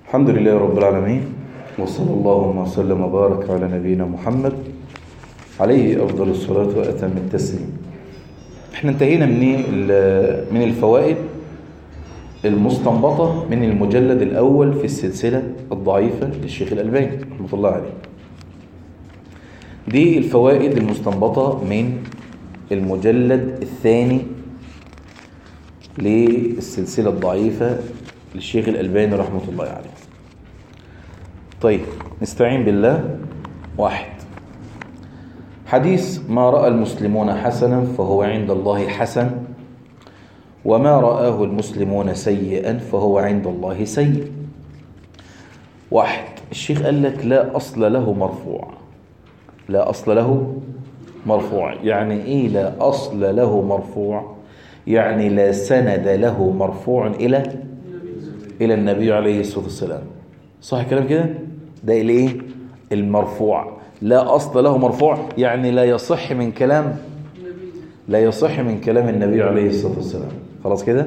الحمد لله رب العالمين وصلى الله وسلم وبارك على نبينا محمد عليه أفضل الصلاة وأتم التسليم احنا انتهينا من من الفوائد المستنبطة من المجلد الأول في السلسلة الضعيفة للشيخ الألباني رحمة الله عليه دي الفوائد المستنبطة من المجلد الثاني للسلسلة الضعيفة للشيخ الألباني رحمة الله عليه طيب نستعين بالله واحد حديث ما رأى المسلمون حسنا فهو عند الله حسن وما رآه المسلمون سيئا فهو عند الله سيء واحد الشيخ قال لك لا أصل له مرفوع لا أصل له مرفوع يعني إيه لا أصل له مرفوع يعني لا سند له مرفوع إلى إلى النبي عليه الصلاة والسلام صح الكلام كده ده الايه المرفوع لا أصل له مرفوع يعني لا يصح من كلام لا يصح من كلام النبي عليه الصلاة والسلام خلاص كده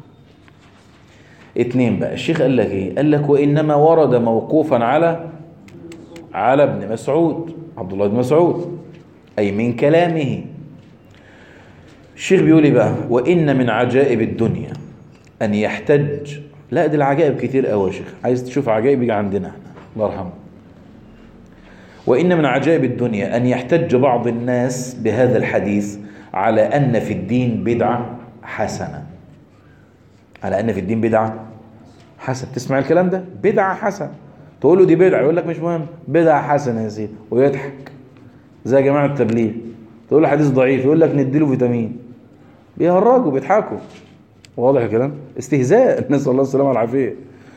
اتنين بقى الشيخ قال لك ايه قال لك وإنما ورد موقوفا على على ابن مسعود عبد الله بن مسعود أي من كلامه الشيخ بيقول ايه بقى وإن من عجائب الدنيا أن يحتج لا دي العجائب كتير قوي يا شيخ عايز تشوف عجائب يجي عندنا احنا الله يرحمه وإن من عجائب الدنيا أن يحتج بعض الناس بهذا الحديث على أن في الدين بدعة حسنة على أن في الدين بدعة حسن تسمع الكلام ده بدعة حسنة تقول له دي بدعة يقول لك مش مهم بدعة حسنة يا سيدي ويضحك زي جماعة التبليغ تقول له حديث ضعيف يقول لك نديله فيتامين بيهرجوا بيضحكوا واضح الكلام استهزاء نسأل الله السلامة والعافية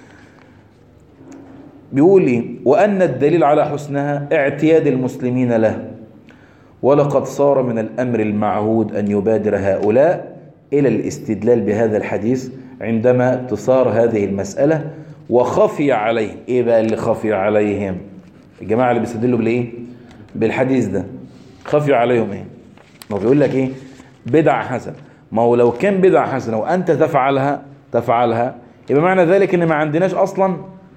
بيقول ايه وأن الدليل على حسنها اعتياد المسلمين له ولقد صار من الأمر المعهود أن يبادر هؤلاء إلى الاستدلال بهذا الحديث عندما تصار هذه المسألة وخفي عليهم ايه بقى اللي خفي عليهم الجماعة اللي بيستدلوا بالايه بالحديث ده خفي عليهم ايه ما بيقول لك ايه بدع حسن ما هو لو كان بدعة حسنة وأنت تفعلها تفعلها يبقى معنى ذلك ان ما عندناش أصلا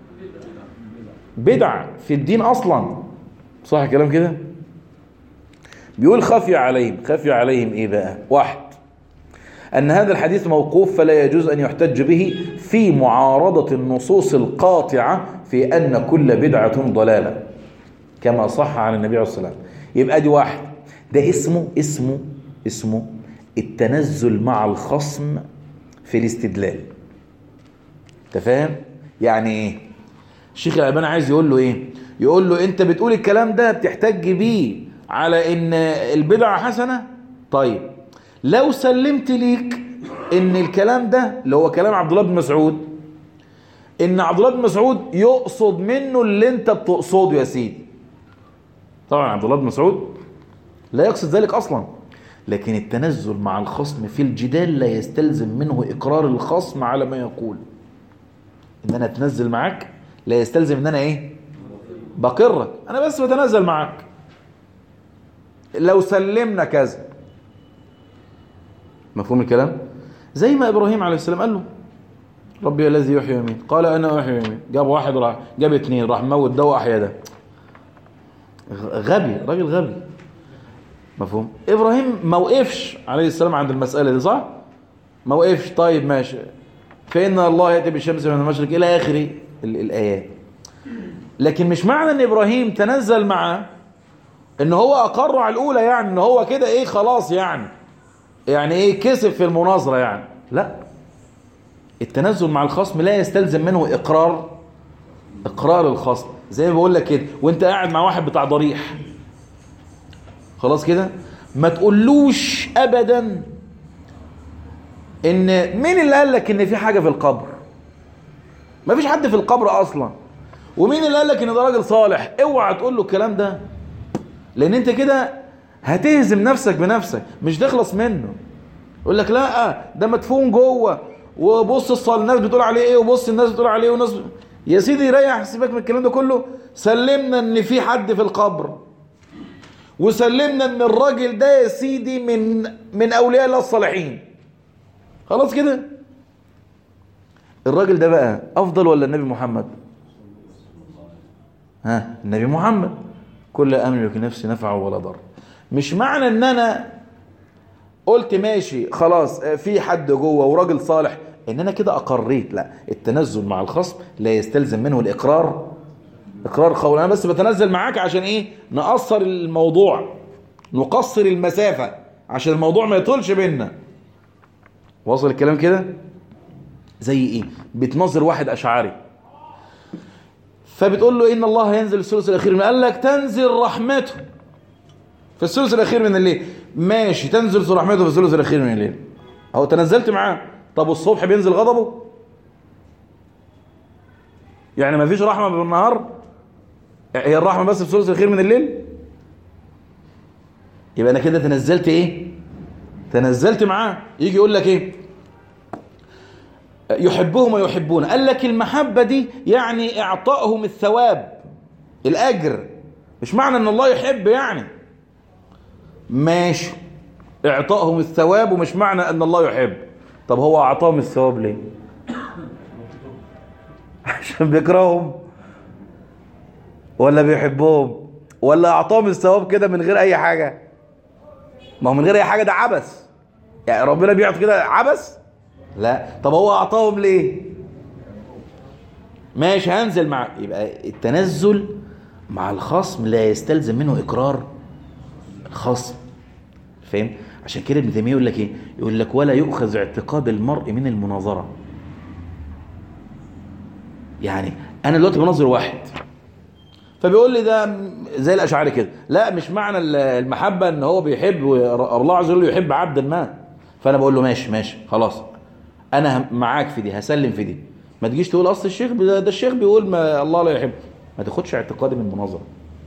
بدع في الدين أصلا صح الكلام كده بيقول خفي عليهم خفي عليهم ايه بقى واحد أن هذا الحديث موقوف فلا يجوز أن يحتج به في معارضة النصوص القاطعة في أن كل بدعة ضلالة كما صح عن النبي عليه الصلاة والسلام يبقى دي واحد ده اسمه اسمه اسمه التنزل مع الخصم في الاستدلال انت فاهم يعني ايه الشيخ الألباني عايز يقول له ايه يقول له انت بتقول الكلام ده بتحتج بيه على ان البدعة حسنة طيب لو سلمت ليك ان الكلام ده اللي هو كلام عبد الله بن مسعود ان عبد الله بن مسعود يقصد منه اللي انت بتقصده يا سيدي طبعا عبد الله بن مسعود لا يقصد ذلك اصلا لكن التنزل مع الخصم في الجدال لا يستلزم منه اقرار الخصم على ما يقول ان انا اتنزل معاك لا يستلزم ان انا ايه بقرك انا بس بتنزل معاك لو سلمنا كذا مفهوم الكلام زي ما ابراهيم عليه السلام قال له ربي الذي يحيي ويميت قال انا احيي ويميت جاب واحد راح جاب اثنين راح موت ده واحيا ده غبي راجل غبي مفهوم ابراهيم ما وقفش عليه السلام عند المساله دي صح ما وقفش طيب ماشي فان الله ياتي بالشمس من المشرق الى اخر الايات لكن مش معنى ان ابراهيم تنزل معاه ان هو اقر على الاولى يعني ان هو كده ايه خلاص يعني يعني ايه كسب في المناظره يعني لا التنزل مع الخصم لا يستلزم منه اقرار اقرار الخصم زي ما بقول لك كده وانت قاعد مع واحد بتاع ضريح خلاص كده ما تقولوش ابدا ان مين اللي قال لك ان في حاجه في القبر ما فيش حد في القبر اصلا ومين اللي قال لك ان ده راجل صالح اوعى تقول له الكلام ده لان انت كده هتهزم نفسك بنفسك مش تخلص منه يقول لك لا ده مدفون جوه وبص الصال الناس بتقول عليه ايه وبص الناس بتقول عليه وناس ب... يا سيدي ريح سيبك من الكلام ده كله سلمنا ان في حد في القبر وسلمنا ان الراجل ده يا سيدي من من اولياء الله الصالحين خلاص كده الراجل ده بقى افضل ولا النبي محمد ها النبي محمد كل املك نفسي نفع ولا ضر مش معنى ان انا قلت ماشي خلاص في حد جوه وراجل صالح ان انا كده اقريت لا التنزل مع الخصم لا يستلزم منه الاقرار اقرار قول انا بس بتنزل معاك عشان ايه نقصر الموضوع نقصر المسافة عشان الموضوع ما يطولش بينا واصل الكلام كده زي ايه بتنظر واحد اشعري فبتقول له ان الله ينزل الثلث الاخير من قال لك تنزل رحمته في الثلث الاخير من الليل ماشي تنزل رحمته في الثلث الاخير من الليل اهو تنزلت معاه طب الصبح بينزل غضبه يعني ما فيش رحمه بالنهار هي الرحمه بس في الثلث الاخير من الليل يبقى انا كده تنزلت ايه تنزلت معاه يجي يقول لك ايه يحبهم ويحبون قال لك المحبة دي يعني اعطائهم الثواب الاجر مش معنى ان الله يحب يعني ماشي اعطائهم الثواب ومش معنى ان الله يحب طب هو اعطاهم الثواب ليه عشان بيكرههم ولا بيحبهم ولا اعطاهم الثواب كده من غير اي حاجة ما هو من غير اي حاجة ده عبث يعني ربنا بيعطي كده عبث لا طب هو اعطاهم ليه ماشي هنزل مع يبقى التنزل مع الخصم لا يستلزم منه اقرار الخصم فاهم عشان كده ابن تيميه يقول لك ايه يقول لك ولا يؤخذ اعتقاد المرء من المناظره يعني انا دلوقتي بنظر واحد فبيقول لي ده زي الاشعري كده لا مش معنى المحبه ان هو بيحب الله عز وجل يحب عبدا ما فانا بقول له ماشي ماشي خلاص انا معاك في دي هسلم في دي ما تجيش تقول اصل الشيخ ده, ده الشيخ بيقول ما الله لا يحب ما تاخدش اعتقادي من المناظره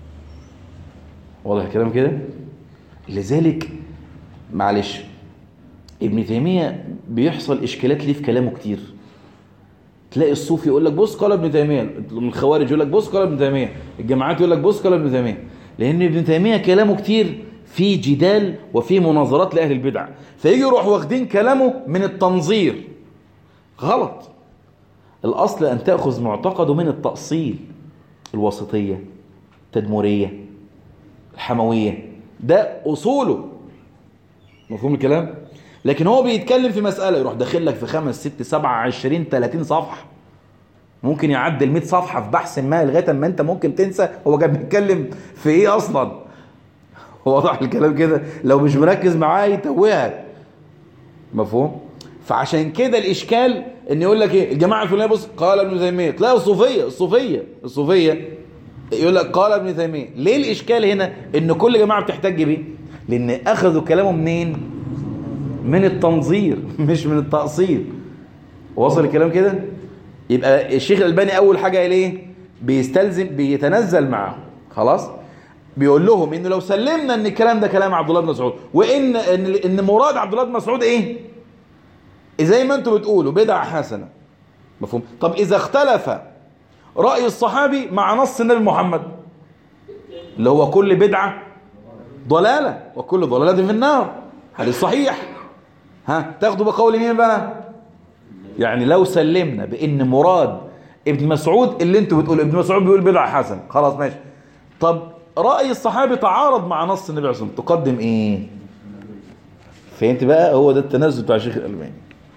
واضح الكلام كده لذلك معلش ابن تيميه بيحصل اشكالات ليه في كلامه كتير تلاقي الصوفي يقول لك بص قال ابن تيميه من الخوارج يقول لك بص قال ابن تيميه الجماعات يقول لك بص قال ابن تيميه لان ابن تيميه كلامه كتير في جدال وفي مناظرات لاهل البدع فيجي يروح واخدين كلامه من التنظير غلط الاصل ان تاخذ معتقده من التاصيل الوسطيه التدمريه الحمويه ده اصوله مفهوم الكلام لكن هو بيتكلم في مسألة يروح داخل لك في خمس ست سبعة عشرين تلاتين صفحة ممكن يعدل 100 صفحة في بحث ما لغاية ما انت ممكن تنسى هو كان بيتكلم في ايه اصلا واضح الكلام كده لو مش مركز معاه يتوهك مفهوم فعشان كده الاشكال ان يقول لك ايه الجماعه الفلانيه بص قال ابن تيميه تلاقي الصوفيه الصوفيه الصوفيه يقول لك قال ابن تيميه ليه الاشكال هنا ان كل جماعه بتحتج بيه لان اخذوا كلامه منين من التنظير مش من التأصيل وصل الكلام كده يبقى الشيخ الألباني أول حاجة قال ايه بيستلزم بيتنزل معه خلاص بيقول لهم ان لو سلمنا ان الكلام ده كلام عبد الله بن مسعود وان ان ان مراد عبد الله بن مسعود ايه زي ما انتم بتقولوا بدعه حسنه مفهوم طب اذا اختلف راي الصحابي مع نص النبي محمد اللي هو كل بدعه ضلاله وكل ضلاله في النار حديث صحيح ها تاخدوا بقول مين بقى يعني لو سلمنا بان مراد ابن مسعود اللي انتوا بتقولوا ابن مسعود بيقول بدعه حسن خلاص ماشي طب راي الصحابي تعارض مع نص النبي عليه الصلاه والسلام تقدم ايه فهمت بقى هو ده التنزل بتاع الشيخ الالباني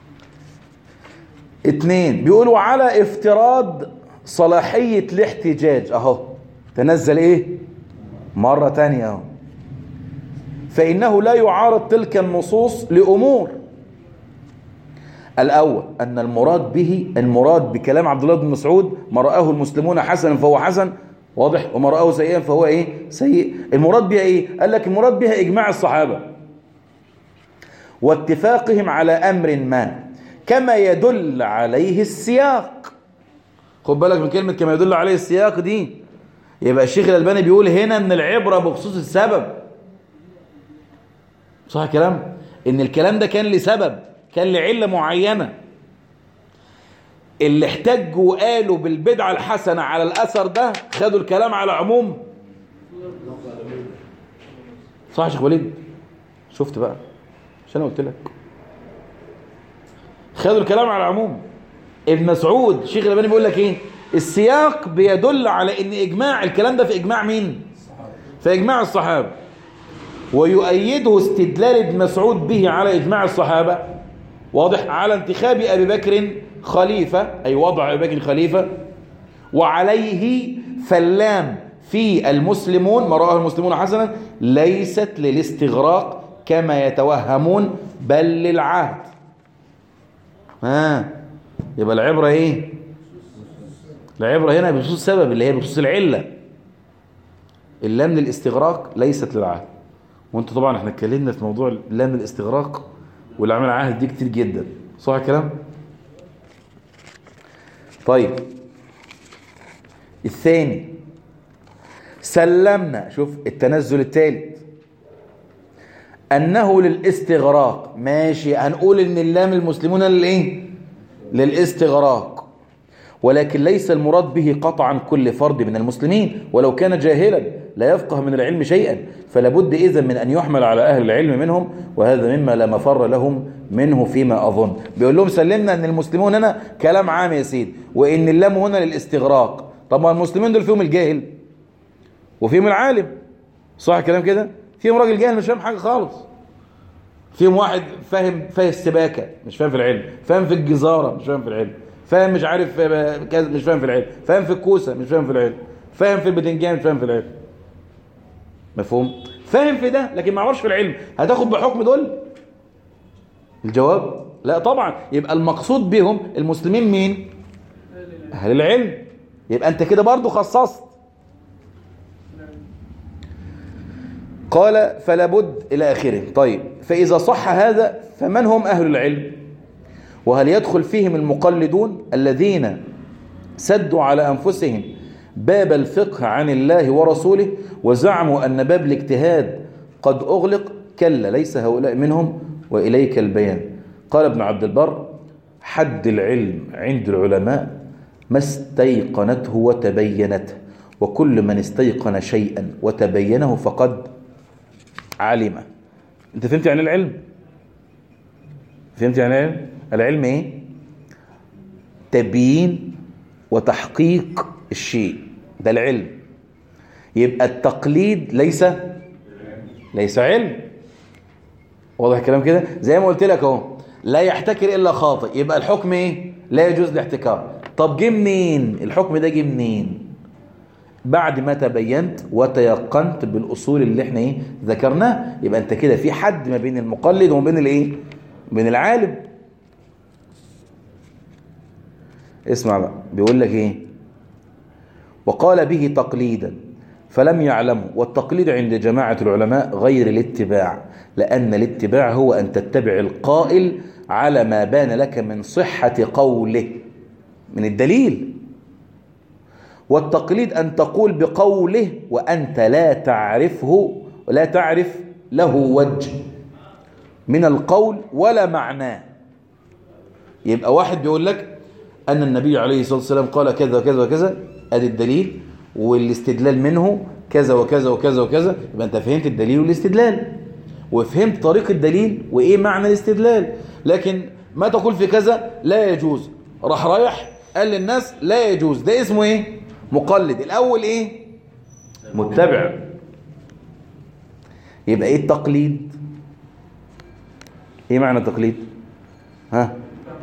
اتنين بيقولوا على افتراض صلاحيه الاحتجاج اهو تنزل ايه مره تانية اهو فإنه لا يعارض تلك النصوص لأمور الأول أن المراد به المراد بكلام عبد الله بن مسعود ما رآه المسلمون حسنا فهو حسن واضح وما رآه سيئا فهو إيه سيء المراد بها إيه قال لك المراد بها إجماع الصحابة واتفاقهم على أمر ما كما يدل عليه السياق خد بالك من كلمة كما يدل عليه السياق دي يبقى الشيخ الألباني بيقول هنا أن العبرة بخصوص السبب صح الكلام ان الكلام ده كان لسبب كان لعلة معينة اللي احتجوا وقالوا بالبدعة الحسنة على الأثر ده خدوا الكلام على عموم صح يا شيخ وليد شفت بقى مش انا قلت لك خدوا الكلام على عموم ابن مسعود الشيخ الألباني بيقول لك ايه السياق بيدل على ان اجماع الكلام ده في اجماع مين في اجماع الصحابة ويؤيده استدلال ابن مسعود به على اجماع الصحابة واضح على انتخاب ابي بكر خليفة اي وضع ابي بكر خليفة وعليه فاللام في المسلمون ما رآه المسلمون حسنا ليست للاستغراق كما يتوهمون بل للعهد ها يبقى العبرة ايه العبرة هنا بخصوص السبب اللي هي بخصوص العلة اللام للاستغراق ليست للعهد وانت طبعا احنا اتكلمنا في موضوع اللام للاستغراق والعمل عهد دي كتير جدا صح الكلام طيب الثاني سلمنا شوف التنزل الثالث أنه للاستغراق ماشي هنقول إن اللام المسلمون للإيه للاستغراق ولكن ليس المراد به قطعا كل فرد من المسلمين ولو كان جاهلا لا يفقه من العلم شيئا فلا بد إذا من أن يحمل على أهل العلم منهم وهذا مما لا مفر لهم منه فيما أظن بيقول لهم سلمنا أن المسلمون هنا كلام عام يا سيدي وإن اللام هنا للاستغراق طب المسلمين دول فيهم الجاهل وفيهم العالم صح الكلام كده فيهم راجل جاهل مش فاهم حاجة خالص فيهم واحد فاهم فاهم السباكة مش فاهم في العلم فاهم في الجزارة مش فاهم في العلم فاهم مش عارف كذا مش فاهم في العلم فاهم في الكوسة مش فاهم في العلم فاهم في البتنجان مش فاهم في العلم مفهوم فاهم في ده لكن ما عرفش في العلم هتاخد بحكم دول الجواب لا طبعا يبقى المقصود بهم المسلمين مين اهل العلم يبقى انت كده برضو خصصت قال فلا بد إلى آخره طيب فإذا صح هذا فمن هم أهل العلم وهل يدخل فيهم المقلدون الذين سدوا على أنفسهم باب الفقه عن الله ورسوله وزعموا أن باب الاجتهاد قد أغلق كلا ليس هؤلاء منهم وإليك البيان قال ابن عبد البر حد العلم عند العلماء ما استيقنته وتبينته وكل من استيقن شيئا وتبينه فقد علم انت فهمت يعني العلم فهمت يعني العلم العلم ايه تبيين وتحقيق الشيء ده العلم يبقى التقليد ليس ليس علم واضح الكلام كده زي ما قلت لك اهو لا يحتكر الا خاطئ يبقى الحكم ايه لا يجوز الاحتكار طب جه منين الحكم ده جه منين بعد ما تبينت وتيقنت بالاصول اللي احنا ايه ذكرناها يبقى انت كده في حد ما بين المقلد وما بين الايه بين العالم اسمع بقى بيقول لك ايه وقال به تقليدا فلم يعلموا والتقليد عند جماعة العلماء غير الاتباع لأن الاتباع هو أن تتبع القائل على ما بان لك من صحة قوله من الدليل والتقليد أن تقول بقوله وأنت لا تعرفه ولا تعرف له وجه من القول ولا معناه يبقى واحد بيقول لك أن النبي عليه الصلاة والسلام قال كذا وكذا وكذا أدي الدليل والاستدلال منه كذا وكذا وكذا وكذا يبقى أنت فهمت الدليل والاستدلال وفهمت طريق الدليل وإيه معنى الاستدلال لكن ما تقول في كذا لا يجوز راح رايح قال للناس لا يجوز ده اسمه ايه مقلد الاول ايه متبع يبقى ايه التقليد ايه معنى التقليد ها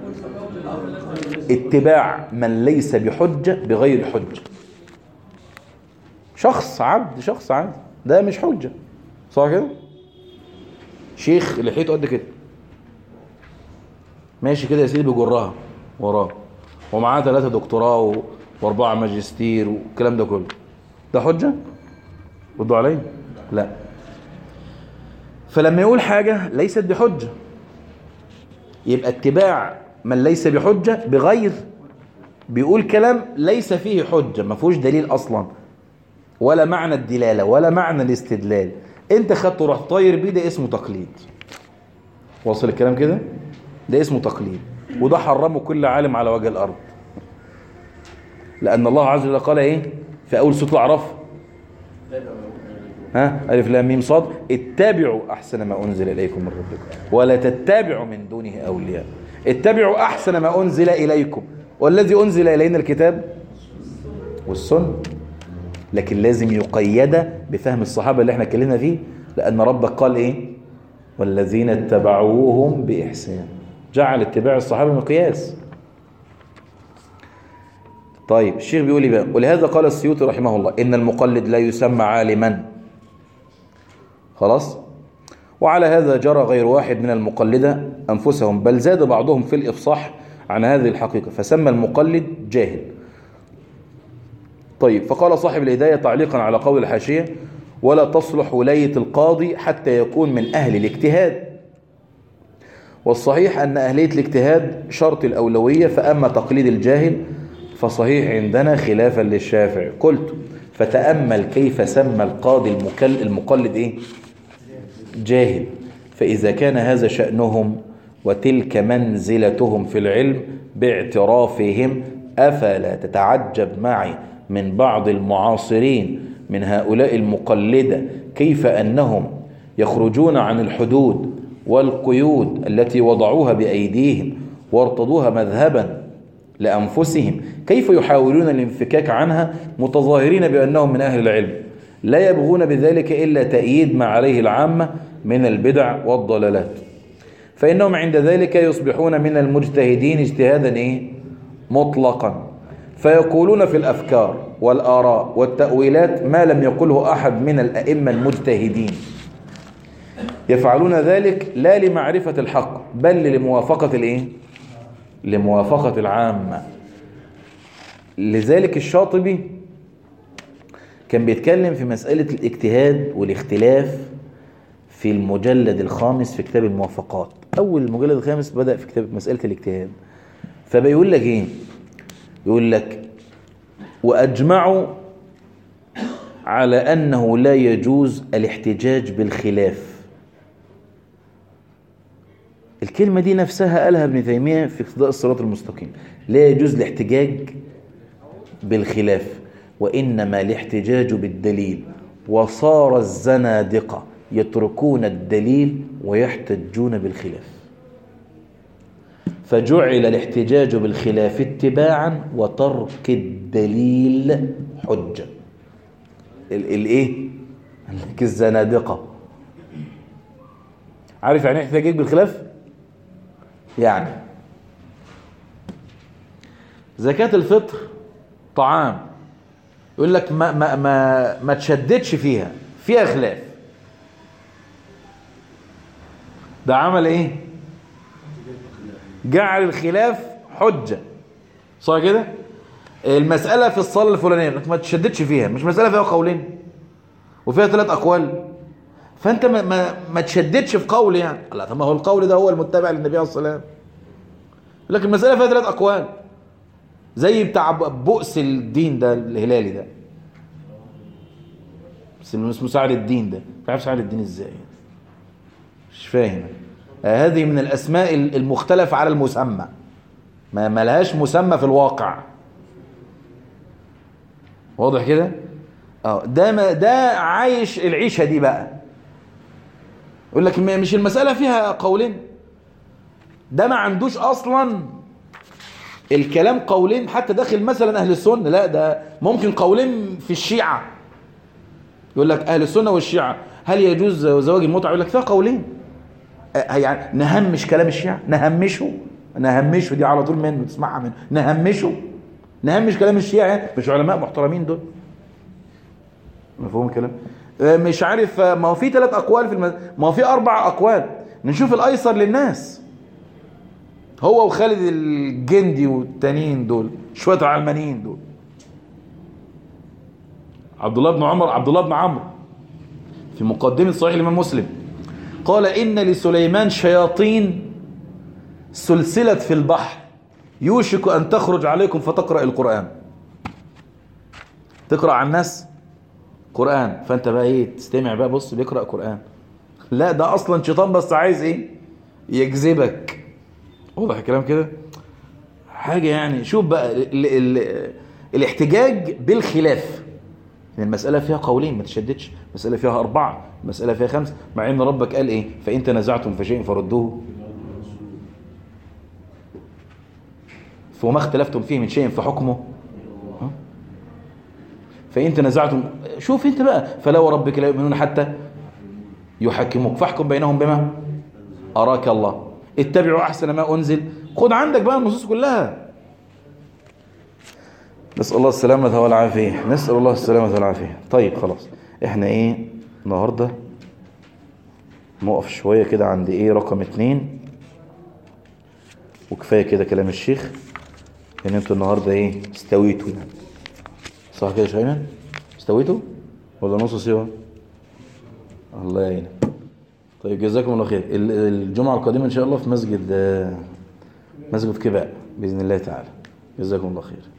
اتباع من ليس بحجة بغير حجة شخص عبد شخص عادي ده مش حجة صح كده شيخ لحيته قد كده ماشي كده يا سيدي بيجرها وراه ومعاه ثلاثة دكتوراه و... واربعة ماجستير والكلام ده كله ده حجة ردوا علي لا فلما يقول حاجة ليست بحجة يبقى اتباع من ليس بحجة بغير بيقول كلام ليس فيه حجة ما فيهوش دليل أصلا ولا معنى الدلالة ولا معنى الاستدلال انت خدته رحت طاير بيه ده اسمه تقليد واصل الكلام كده ده اسمه تقليد وده حرمه كل عالم على وجه الأرض لأن الله عز وجل قال إيه في أول سورة الأعراف ها ألف لام ميم صاد اتبعوا أحسن ما أنزل إليكم من ربكم ولا تتبعوا من دونه أولياء اتبعوا أحسن ما أنزل إليكم والذي أنزل إلينا الكتاب والسنة لكن لازم يقيد بفهم الصحابة اللي احنا اتكلمنا فيه لأن ربك قال ايه والذين اتبعوهم بإحسان جعل اتباع الصحابة مقياس طيب الشيخ بيقول لي بقى ولهذا قال السيوطي رحمه الله إن المقلد لا يسمى عالما خلاص وعلى هذا جرى غير واحد من المقلدة أنفسهم بل زاد بعضهم في الإفصاح عن هذه الحقيقة فسمى المقلد جاهل طيب فقال صاحب الهداية تعليقا على قول الحاشية ولا تصلح ولاية القاضي حتى يكون من أهل الاجتهاد والصحيح أن أهلية الاجتهاد شرط الأولوية فأما تقليد الجاهل فصحيح عندنا خلافا للشافعي قلت فتأمل كيف سمى القاضي المقلد إيه؟ جاهل فإذا كان هذا شأنهم وتلك منزلتهم في العلم باعترافهم أفلا تتعجب معي من بعض المعاصرين من هؤلاء المقلدة كيف أنهم يخرجون عن الحدود والقيود التي وضعوها بأيديهم وارتضوها مذهبا لأنفسهم كيف يحاولون الانفكاك عنها متظاهرين بأنهم من أهل العلم لا يبغون بذلك إلا تأييد ما عليه العامة من البدع والضلالات فإنهم عند ذلك يصبحون من المجتهدين اجتهادا إيه؟ مطلقا فيقولون في الأفكار والآراء والتأويلات ما لم يقله أحد من الأئمة المجتهدين يفعلون ذلك لا لمعرفة الحق بل لموافقة الإيه؟ لموافقة العامة لذلك الشاطبي كان بيتكلم في مسألة الاجتهاد والاختلاف في المجلد الخامس في كتاب الموافقات أول المجلد الخامس بدأ في كتاب مسألة الاجتهاد فبيقول لك إيه يقول لك وأجمعوا على أنه لا يجوز الاحتجاج بالخلاف الكلمة دي نفسها قالها ابن تيمية في اقتضاء الصراط المستقيم لا يجوز الاحتجاج بالخلاف وإنما الاحتجاج بالدليل وصار الزنادقة يتركون الدليل ويحتجون بالخلاف فجعل الاحتجاج بالخلاف اتباعا وترك الدليل حجة الايه الزنادقة عارف يعني احتجاج بالخلاف يعني زكاة الفطر طعام يقول لك ما ما ما ما تشددش فيها فيها خلاف ده عمل ايه جعل الخلاف حجة صح كده المسألة في الصلاة الفلانية انك ما تشددش فيها مش مسألة فيها قولين وفيها ثلاث أقوال فأنت ما, ما, ما تشددش في قول يعني لا طب ما هو القول ده هو المتبع للنبي عليه الصلاة والسلام لكن المسألة فيها ثلاث أقوال زي بتاع بؤس الدين ده الهلالي ده بس اسمه سعد الدين ده مش عارف سعد الدين ازاي مش فاهم آه هذه من الأسماء المختلفة على المسمى ما ملهاش مسمى في الواقع واضح كده اه ده ما ده عايش العيشه دي بقى يقول لك مش المساله فيها قولين ده ما عندوش اصلا الكلام قولين حتى داخل مثلا اهل السنه لا ده ممكن قولين في الشيعه يقول لك اهل السنه والشيعه هل يجوز زواج المتعه يقول لك فيها قولين يعني نهمش كلام الشيعه نهمشه نهمشه دي على طول منه تسمعها منه نهمشه نهمش كلام الشيعة مش علماء محترمين دول مفهوم الكلام مش عارف ما هو في ثلاث اقوال في المز... ما هو في اربع اقوال نشوف الايسر للناس هو وخالد الجندي والتانيين دول شويه علمانيين دول عبد الله بن عمر عبد الله بن عمرو في مقدمه صحيح الامام مسلم قال ان لسليمان شياطين سلسلت في البحر يوشك أن تخرج عليكم فتقرأ القرآن تقرأ على الناس قرآن فأنت بقى إيه تستمع بقى بص بيقرأ قرآن لا ده أصلا شيطان بس عايز إيه يجذبك واضح الكلام كده حاجة يعني شوف بقى ال ال الاحتجاج بالخلاف المسألة فيها قولين ما تشددش المسألة فيها أربعة المسألة فيها خمسة مع إن ربك قال إيه فإن تنازعتم في شيء فردوه وما اختلفتم فيه من شيء فحكمه فإن تنازعتم شوف انت بقى فلا وربك لا يؤمنون حتى يحكموك فاحكم بينهم بما أراك الله اتبعوا أحسن ما أنزل خد عندك بقى النصوص كلها نسأل الله السلامة والعافية نسأل الله السلامة والعافية طيب خلاص احنا ايه النهاردة نقف شوية كده عند ايه رقم اتنين وكفاية كده كلام الشيخ ان انتوا النهاردة ايه استويتوا يعني صح كده يا شيماء استويتوا ولا نص سوا الله يعينك طيب جزاكم الله خير ال- الجمعة القادمة ان شاء الله في مسجد آه، مسجد كباء بإذن الله تعالى جزاكم الله خير